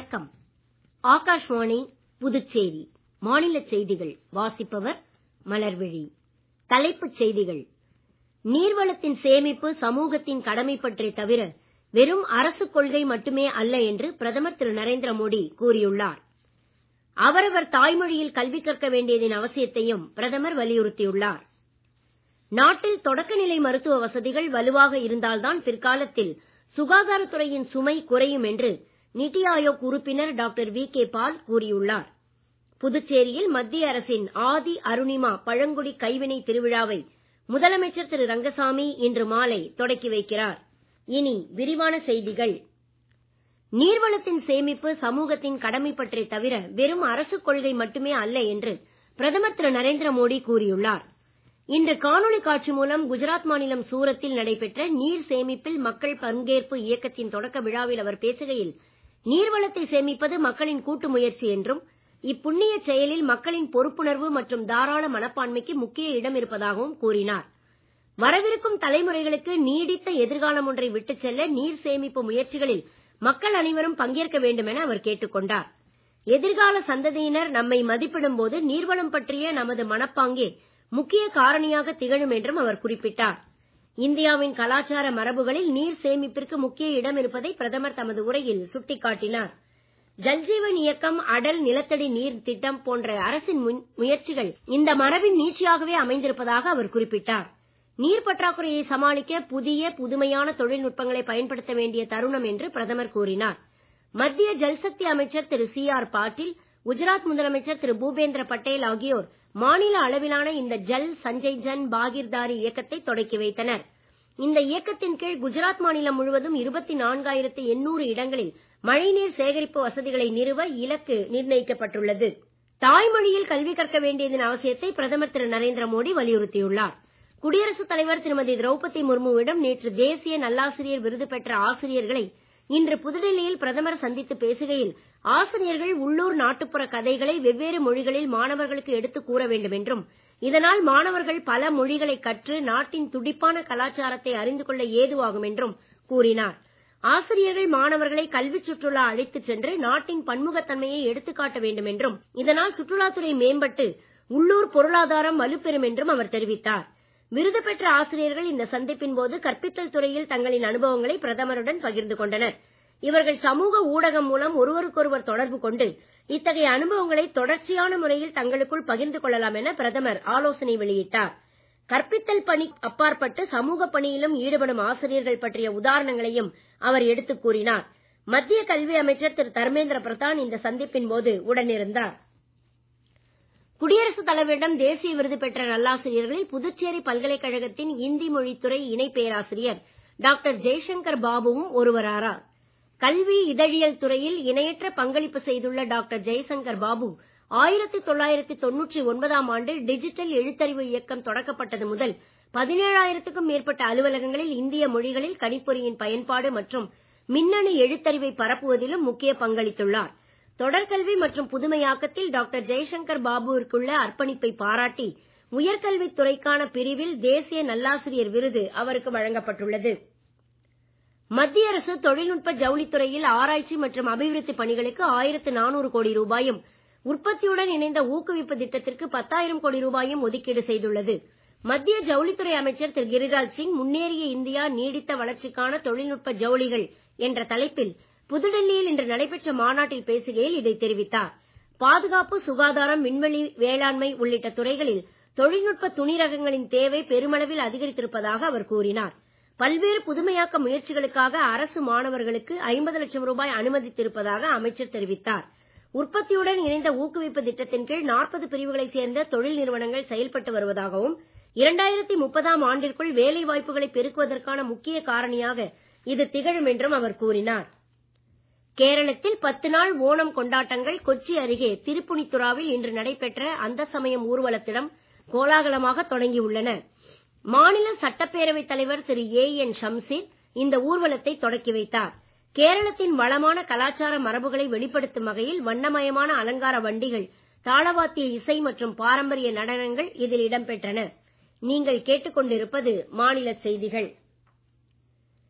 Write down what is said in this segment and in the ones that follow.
வணக்கம் ஆகாஷ்வாணி புதுச்சேரி மாநிலச் செய்திகள் வாசிப்பவர் மலர்விழி தலைப்புச் செய்திகள் நீர்வளத்தின் சேமிப்பு சமூகத்தின் கடமைப்பற்றே தவிர வெறும் அரசுக் கொள்கை மட்டுமே அல்ல என்று பிரதமர் திரு நரேந்திர மோடி கூறியுள்ளார் அவரவர் தாய்மொழியில் கல்வி கற்க வேண்டியதன் அவசியத்தையும் பிரதமர் வலியுறுத்தியுள்ளார் நாட்டில் தொடக்கநிலை மருத்துவ வசதிகள் வலுவாக இருந்தால்தான் பிற்காலத்தில் சுகாதாரத் துறையின் சுமை குறையும் என்று நிதி ஆயோக் உறுப்பினர் டாக்டர் வி கே பால் கூறியுள்ளார் புதுச்சேரியில் மத்திய அரசின் ஆதி அருணிமா பழங்குடி கைவினை திருவிழாவை முதலமைச்சர் திரு ரங்கசாமி இன்று மாலை தொடக்கி வைக்கிறார் இனி விரிவான செய்திகள் நீர்வளத்தின் சேமிப்பு சமூகத்தின் கடமைப்பற்றே தவிர வெறும் அரசுக் கொள்கை மட்டுமே அல்ல என்று பிரதமர் திரு நரேந்திர மோடி கூறியுள்ளார் இன்று காணொளி காட்சி மூலம் குஜராத் மாநிலம் சூரத்தில் நடைபெற்ற நீர் சேமிப்பில் மக்கள் பங்கேற்பு இயக்கத்தின் தொடக்க விழாவில் அவர் பேசுகையில் நீர்வளத்தை சேமிப்பது மக்களின் கூட்டு முயற்சி என்றும் இப்புண்ணிய செயலில் மக்களின் பொறுப்புணர்வு மற்றும் தாராள மனப்பான்மைக்கு முக்கிய இடம் இருப்பதாகவும் கூறினார் வரவிருக்கும் தலைமுறைகளுக்கு நீடித்த எதிர்காலம் ஒன்றை விட்டுச் செல்ல நீர் சேமிப்பு முயற்சிகளில் மக்கள் அனைவரும் பங்கேற்க வேண்டும் என அவர் கேட்டுக் கொண்டார் எதிர்கால சந்ததியினர் நம்மை மதிப்பிடும் போது நீர்வளம் பற்றிய நமது மனப்பாங்கே முக்கிய காரணியாக திகழும் என்றும் அவர் குறிப்பிட்டார் இந்தியாவின் கலாச்சார மரபுகளில் நீர் சேமிப்பிற்கு முக்கிய இடம் இருப்பதை பிரதமர் தமது உரையில் சுட்டிக்காட்டினார் ஜல்ஜீவன் இயக்கம் அடல் நிலத்தடி நீர் திட்டம் போன்ற அரசின் முயற்சிகள் இந்த மரபின் நீட்சியாகவே அமைந்திருப்பதாக அவர் குறிப்பிட்டார் நீர் பற்றாக்குறையை சமாளிக்க புதிய புதுமையான தொழில்நுட்பங்களை பயன்படுத்த வேண்டிய தருணம் என்று பிரதமர் கூறினார் மத்திய ஜல்சக்தி அமைச்சர் திரு சி ஆர் பாட்டீல் குஜராத் முதலமைச்சர் திரு பூபேந்திர பட்டேல் ஆகியோர் மாநில அளவிலான இந்த ஜல் சஞ்சய் ஜன் பாகிர்தாரி இயக்கத்தை தொடக்கி வைத்தனர் இந்த இயக்கத்தின் கீழ் குஜராத் மாநிலம் முழுவதும் இருபத்தி நான்காயிரத்து எண்ணூறு இடங்களில் மழைநீர் சேகரிப்பு வசதிகளை நிறுவ இலக்கு நிர்ணயிக்கப்பட்டுள்ளது தாய்மொழியில் கல்வி கற்க வேண்டியதன் அவசியத்தை பிரதமர் திரு நரேந்திர மோடி வலியுறுத்தியுள்ளார் குடியரசுத் தலைவர் திருமதி திரௌபதி முர்முவிடம் நேற்று தேசிய நல்லாசிரியர் விருது பெற்ற ஆசிரியர்களை இன்று புதுடெல்லியில் பிரதமர் சந்தித்து பேசுகையில் ஆசிரியர்கள் உள்ளூர் நாட்டுப்புற கதைகளை வெவ்வேறு மொழிகளில் மாணவர்களுக்கு எடுத்துக் கூற வேண்டும் என்றும் இதனால் மாணவர்கள் பல மொழிகளை கற்று நாட்டின் துடிப்பான கலாச்சாரத்தை அறிந்து கொள்ள ஏதுவாகும் என்றும் கூறினார் ஆசிரியர்கள் மாணவர்களை கல்வி சுற்றுலா அழைத்துச் சென்று நாட்டின் பன்முகத்தன்மையை எடுத்துக்காட்ட வேண்டும் என்றும் இதனால் சுற்றுலாத்துறை மேம்பட்டு உள்ளூர் பொருளாதாரம் வலுப்பெறும் என்றும் அவர் தெரிவித்தார் விருது பெற்ற ஆசிரியர்கள் இந்த சந்திப்பின் போது கற்பித்தல் துறையில் தங்களின் அனுபவங்களை பிரதமருடன் பகிர்ந்து கொண்டனர் இவர்கள் சமூக ஊடகம் மூலம் ஒருவருக்கொருவர் தொடர்பு கொண்டு இத்தகைய அனுபவங்களை தொடர்ச்சியான முறையில் தங்களுக்குள் பகிர்ந்து கொள்ளலாம் என பிரதமர் ஆலோசனை வெளியிட்டார் கற்பித்தல் பணி அப்பாற்பட்டு சமூக பணியிலும் ஈடுபடும் ஆசிரியர்கள் பற்றிய உதாரணங்களையும் அவர் எடுத்துக் கூறினார் மத்திய கல்வி அமைச்சர் திரு தர்மேந்திர பிரதான் இந்த சந்திப்பின் போது உடனிருந்தார் குடியரசுத் தலைவரிடம் தேசிய விருது பெற்ற நல்லாசிரியர்களில் புதுச்சேரி பல்கலைக்கழகத்தின் இந்தி மொழித்துறை இணை பேராசிரியர் டாக்டர் ஜெய்சங்கர் பாபுவும் ஒருவராவார் கல்வி இதழியல் துறையில் இணையற்ற பங்களிப்பு செய்துள்ள டாக்டர் ஜெய்சங்கர் பாபு ஆயிரத்தி தொள்ளாயிரத்தி தொன்னூற்றி ஒன்பதாம் ஆண்டு டிஜிட்டல் எழுத்தறிவு இயக்கம் தொடக்கப்பட்டது முதல் பதினேழாயிரத்துக்கும் மேற்பட்ட அலுவலகங்களில் இந்திய மொழிகளில் கணிப்பொறியின் பயன்பாடு மற்றும் மின்னணு எழுத்தறிவை பரப்புவதிலும் முக்கிய பங்களித்துள்ளார் தொடர்கல்வி மற்றும் புதுமையாக்கத்தில் டாக்டர் ஜெய்சங்கர் பாபுவிற்குள்ள அர்ப்பணிப்பை பாராட்டி உயர்கல்வித் துறைக்கான பிரிவில் தேசிய நல்லாசிரியர் விருது அவருக்கு வழங்கப்பட்டுள்ளது மத்திய அரசு தொழில்நுட்ப ஜவுளித்துறையில் ஆராய்ச்சி மற்றும் அபிவிருத்தி பணிகளுக்கு ஆயிரத்து நானூறு கோடி ரூபாயும் உற்பத்தியுடன் இணைந்த ஊக்குவிப்பு திட்டத்திற்கு பத்தாயிரம் கோடி ரூபாயும் ஒதுக்கீடு செய்துள்ளது மத்திய ஜவுளித்துறை அமைச்சர் திரு கிரிராஜ் சிங் முன்னேறிய இந்தியா நீடித்த வளர்ச்சிக்கான தொழில்நுட்ப ஜவுளிகள் என்ற தலைப்பில் புதுடெல்லியில் இன்று நடைபெற்ற மாநாட்டில் பேசுகையில் இதை தெரிவித்தார் பாதுகாப்பு சுகாதாரம் விண்வெளி வேளாண்மை உள்ளிட்ட துறைகளில் தொழில்நுட்ப துணி ரகங்களின் தேவை பெருமளவில் அதிகரித்திருப்பதாக அவர் கூறினார் பல்வேறு புதுமையாக்க முயற்சிகளுக்காக அரசு மாணவர்களுக்கு ஐம்பது லட்சம் ரூபாய் அனுமதித்திருப்பதாக அமைச்சர் தெரிவித்தார் உற்பத்தியுடன் இணைந்த ஊக்குவிப்பு திட்டத்தின் கீழ் நாற்பது பிரிவுகளைச் சேர்ந்த தொழில் நிறுவனங்கள் செயல்பட்டு வருவதாகவும் இரண்டாயிரத்தி முப்பதாம் ஆண்டிற்குள் வேலை வாய்ப்புகளை பெருக்குவதற்கான முக்கிய காரணியாக இது திகழும் என்றும் அவர் கூறினார் கேரளத்தில் பத்து நாள் ஓணம் கொண்டாட்டங்கள் கொச்சி அருகே திருப்புனித்துறாவில் இன்று நடைபெற்ற அந்த சமயம் ஊர்வலத்திடம் கோலாகலமாக தொடங்கியுள்ளன மாநில சட்டப்பேரவைத் தலைவர் திரு ஏ என் ஷம்சீர் இந்த ஊர்வலத்தை தொடக்கி வைத்தார் கேரளத்தின் வளமான கலாச்சார மரபுகளை வெளிப்படுத்தும் வகையில் வண்ணமயமான அலங்கார வண்டிகள் தாளவாத்திய இசை மற்றும் பாரம்பரிய நடனங்கள் இதில் இடம்பெற்றன நீங்கள் கேட்டுக்கொண்டிருப்பது மாநில செய்திகள்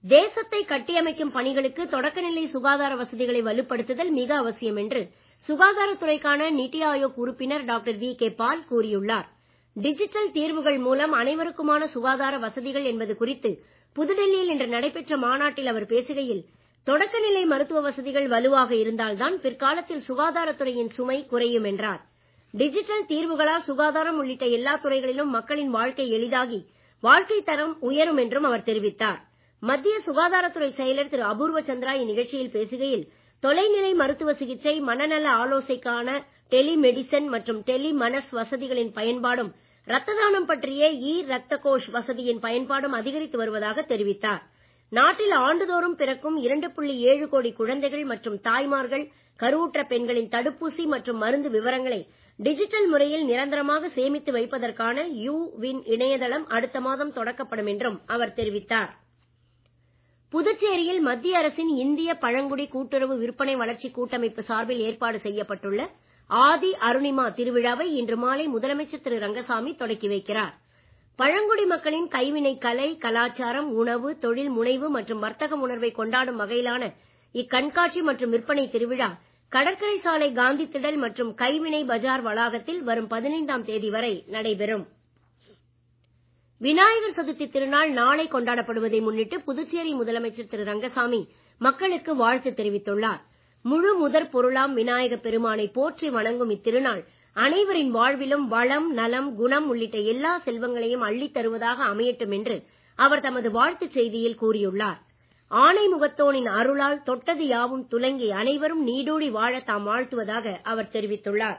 தேசத்தை கட்டியமைக்கும் பணிகளுக்கு தொடக்கநிலை சுகாதார வசதிகளை வலுப்படுத்துதல் மிக அவசியம் என்று சுகாதாரத்துறைக்கான நிதி ஆயோக் உறுப்பினர் டாக்டர் வி கே பால் கூறியுள்ளார் டிஜிட்டல் தீர்வுகள் மூலம் அனைவருக்குமான சுகாதார வசதிகள் என்பது குறித்து புதுடெல்லியில் இன்று நடைபெற்ற மாநாட்டில் அவர் பேசுகையில் தொடக்கநிலை மருத்துவ வசதிகள் வலுவாக இருந்தால்தான் பிற்காலத்தில் சுகாதாரத்துறையின் சுமை குறையும் என்றார் டிஜிட்டல் தீர்வுகளால் சுகாதாரம் உள்ளிட்ட எல்லா துறைகளிலும் மக்களின் வாழ்க்கை எளிதாகி வாழ்க்கை தரம் உயரும் என்றும் அவர் தெரிவித்தார் மத்திய சுகாதாரத்துறை செயலர் திரு அபூர்வ சந்திரா இந்நிகழ்ச்சியில் பேசுகையில் தொலைநிலை மருத்துவ சிகிச்சை மனநல ஆலோசைக்கான டெலிமெடிசன் மற்றும் டெலிமனஸ் வசதிகளின் பயன்பாடும் ரத்த தானம் பற்றிய இ ரத்த கோஷ் வசதியின் பயன்பாடும் அதிகரித்து வருவதாக தெரிவித்தார் நாட்டில் ஆண்டுதோறும் பிறக்கும் இரண்டு புள்ளி ஏழு கோடி குழந்தைகள் மற்றும் தாய்மார்கள் கருவுற்ற பெண்களின் தடுப்பூசி மற்றும் மருந்து விவரங்களை டிஜிட்டல் முறையில் நிரந்தரமாக சேமித்து வைப்பதற்கான யூ வின் இணையதளம் அடுத்த மாதம் தொடக்கப்படும் என்றும் அவர் தெரிவித்தார் புதுச்சேரியில் மத்திய அரசின் இந்திய பழங்குடி கூட்டுறவு விற்பனை வளர்ச்சி கூட்டமைப்பு சார்பில் ஏற்பாடு செய்யப்பட்டுள்ள ஆதி அருணிமா திருவிழாவை இன்று மாலை முதலமைச்சர் திரு ரங்கசாமி தொடக்கி வைக்கிறார் பழங்குடி மக்களின் கைவினை கலை கலாச்சாரம் உணவு தொழில் முனைவு மற்றும் வர்த்தக உணர்வை கொண்டாடும் வகையிலான இக்கண்காட்சி மற்றும் விற்பனை திருவிழா கடற்கரை சாலை காந்தி திடல் மற்றும் கைவினை பஜார் வளாகத்தில் வரும் பதினைந்தாம் தேதி வரை நடைபெறும் விநாயகர் சதுர்த்தி திருநாள் நாளை கொண்டாடப்படுவதை முன்னிட்டு புதுச்சேரி முதலமைச்சர் திரு ரங்கசாமி மக்களுக்கு வாழ்த்து தெரிவித்துள்ளார் முழு முதற் பொருளாம் விநாயக பெருமானை போற்றி வணங்கும் இத்திருநாள் அனைவரின் வாழ்விலும் வளம் நலம் குணம் உள்ளிட்ட எல்லா செல்வங்களையும் அள்ளித் தருவதாக அமையட்டும் என்று அவர் தமது வாழ்த்துச் செய்தியில் கூறியுள்ளார் ஆனை முகத்தோனின் அருளால் தொட்டது யாவும் துலங்கி அனைவரும் நீடூழி வாழ தாம் வாழ்த்துவதாக அவர் தெரிவித்துள்ளார்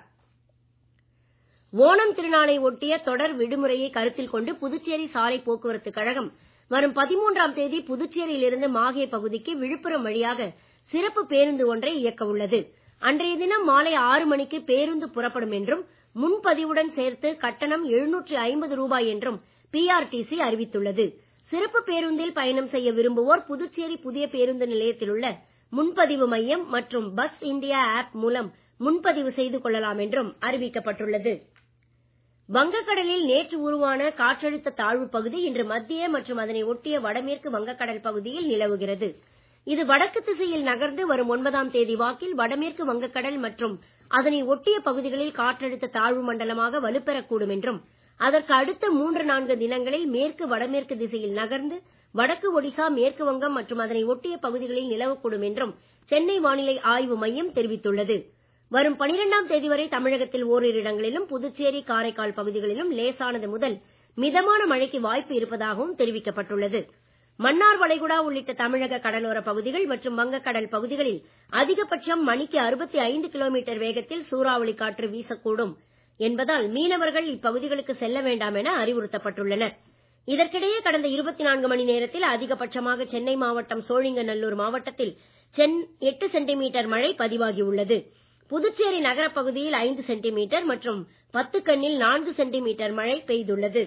ஓணம் திருநாளை ஒட்டிய தொடர் விடுமுறையை கருத்தில் கொண்டு புதுச்சேரி சாலை போக்குவரத்து கழகம் வரும் பதிமூன்றாம் தேதி புதுச்சேரியிலிருந்து மாஹே பகுதிக்கு விழுப்புரம் வழியாக சிறப்பு பேருந்து ஒன்றை இயக்க உள்ளது அன்றைய தினம் மாலை ஆறு மணிக்கு பேருந்து புறப்படும் என்றும் முன்பதிவுடன் சேர்த்து கட்டணம் எழுநூற்று ஐம்பது ரூபாய் என்றும் பிஆர்டிசி அறிவித்துள்ளது சிறப்பு பேருந்தில் பயணம் செய்ய விரும்புவோர் புதுச்சேரி புதிய பேருந்து நிலையத்தில் உள்ள முன்பதிவு மையம் மற்றும் பஸ் இண்டியா ஆப் மூலம் முன்பதிவு செய்து கொள்ளலாம் என்றும் அறிவிக்கப்பட்டுள்ளது வங்கக்கடலில் நேற்று உருவான காற்றழுத்த தாழ்வு பகுதி இன்று மத்திய மற்றும் அதனை ஒட்டிய வடமேற்கு வங்கக்கடல் பகுதியில் நிலவுகிறது இது வடக்கு திசையில் நகர்ந்து வரும் ஒன்பதாம் தேதி வாக்கில் வடமேற்கு வங்கக்கடல் மற்றும் அதனை ஒட்டிய பகுதிகளில் காற்றழுத்த தாழ்வு மண்டலமாக வலுப்பெறக்கூடும் என்றும் அதற்கு அடுத்த மூன்று நான்கு தினங்களில் மேற்கு வடமேற்கு திசையில் நகர்ந்து வடக்கு ஒடிசா மேற்கு வங்கம் மற்றும் அதனை ஒட்டிய பகுதிகளில் நிலவக்கூடும் என்றும் சென்னை வானிலை ஆய்வு மையம் தெரிவித்துள்ளது வரும் பனிரெண்டாம் தேதி வரை தமிழகத்தில் ஓரிரு இடங்களிலும் புதுச்சேரி காரைக்கால் பகுதிகளிலும் லேசானது முதல் மிதமான மழைக்கு வாய்ப்பு இருப்பதாகவும் தெரிவிக்கப்பட்டுள்ளது மன்னார் வளைகுடா உள்ளிட்ட தமிழக கடலோர பகுதிகள் மற்றும் வங்கக்கடல் பகுதிகளில் அதிகபட்சம் மணிக்கு அறுபத்தி ஐந்து கிலோமீட்டர் வேகத்தில் சூறாவளி காற்று வீசக்கூடும் என்பதால் மீனவர்கள் இப்பகுதிகளுக்கு செல்ல வேண்டாம் என அறிவுறுத்தப்பட்டுள்ளனர் இதற்கிடையே கடந்த இருபத்தி நான்கு மணி நேரத்தில் அதிகபட்சமாக சென்னை மாவட்டம் சோழிங்கநல்லூர் மாவட்டத்தில் சென் எட்டு சென்டிமீட்டர் மழை பதிவாகியுள்ளது புதுச்சேரி நகரப் பகுதியில் ஐந்து சென்டிமீட்டர் மற்றும் பத்துக்கண்ணில் நான்கு சென்டிமீட்டர் மழை பெய்துள்ளது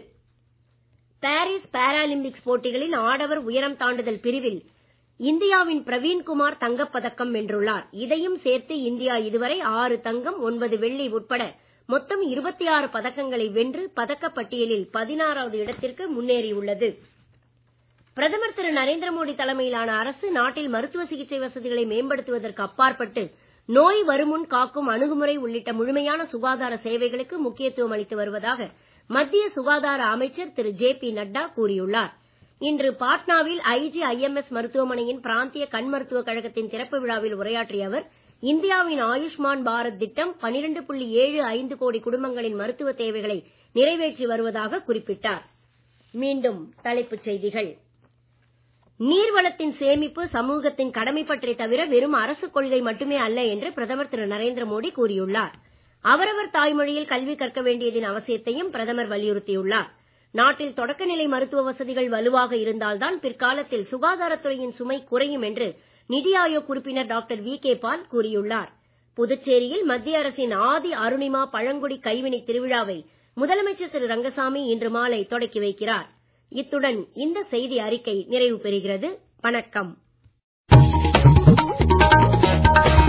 பாரிஸ் பாராலிம்பிக்ஸ் போட்டிகளின் ஆடவர் உயரம் தாண்டுதல் பிரிவில் இந்தியாவின் பிரவீன்குமார் தங்கப்பதக்கம் வென்றுள்ளார் இதையும் சேர்த்து இந்தியா இதுவரை ஆறு தங்கம் ஒன்பது வெள்ளி உட்பட மொத்தம் இருபத்தி ஆறு பதக்கங்களை வென்று பதக்கப் பட்டியலில் பதினாறாவது இடத்திற்கு முன்னேறியுள்ளது பிரதமர் திரு நரேந்திர மோடி தலைமையிலான அரசு நாட்டில் மருத்துவ சிகிச்சை வசதிகளை மேம்படுத்துவதற்கு அப்பாற்பட்டு நோய் வருமுன் காக்கும் அணுகுமுறை உள்ளிட்ட முழுமையான சுகாதார சேவைகளுக்கு முக்கியத்துவம் அளித்து வருவதாக மத்திய சுகாதார அமைச்சர் திரு ஜே பி நட்டா கூறியுள்ளார் இன்று பாட்னாவில் ஐஜிஐஎம்எஸ் மருத்துவமனையின் பிராந்திய கண் மருத்துவக் கழகத்தின் திறப்பு விழாவில் உரையாற்றிய அவர் இந்தியாவின் ஆயுஷ்மான் பாரத் திட்டம் பனிரெண்டு புள்ளி ஏழு ஐந்து கோடி குடும்பங்களின் மருத்துவ தேவைகளை நிறைவேற்றி வருவதாக குறிப்பிட்டார் மீண்டும் தலைப்புச் செய்திகள் நீர்வளத்தின் சேமிப்பு சமூகத்தின் கடமை பற்றி தவிர வெறும் அரசு கொள்கை மட்டுமே அல்ல என்று பிரதமர் திரு நரேந்திர மோடி கூறியுள்ளார் அவரவர் தாய்மொழியில் கல்வி கற்க வேண்டியதின் அவசியத்தையும் பிரதமர் வலியுறுத்தியுள்ளார் நாட்டில் தொடக்கநிலை மருத்துவ வசதிகள் வலுவாக இருந்தால்தான் பிற்காலத்தில் சுகாதாரத்துறையின் சுமை குறையும் என்று நிதி ஆயோக் உறுப்பினர் டாக்டர் வி கே பால் கூறியுள்ளார் புதுச்சேரியில் மத்திய அரசின் ஆதி அருணிமா பழங்குடி கைவினை திருவிழாவை முதலமைச்சர் திரு ரங்கசாமி இன்று மாலை தொடக்கி வைக்கிறார் இத்துடன் இந்த செய்தி அறிக்கை நிறைவு பெறுகிறது வணக்கம்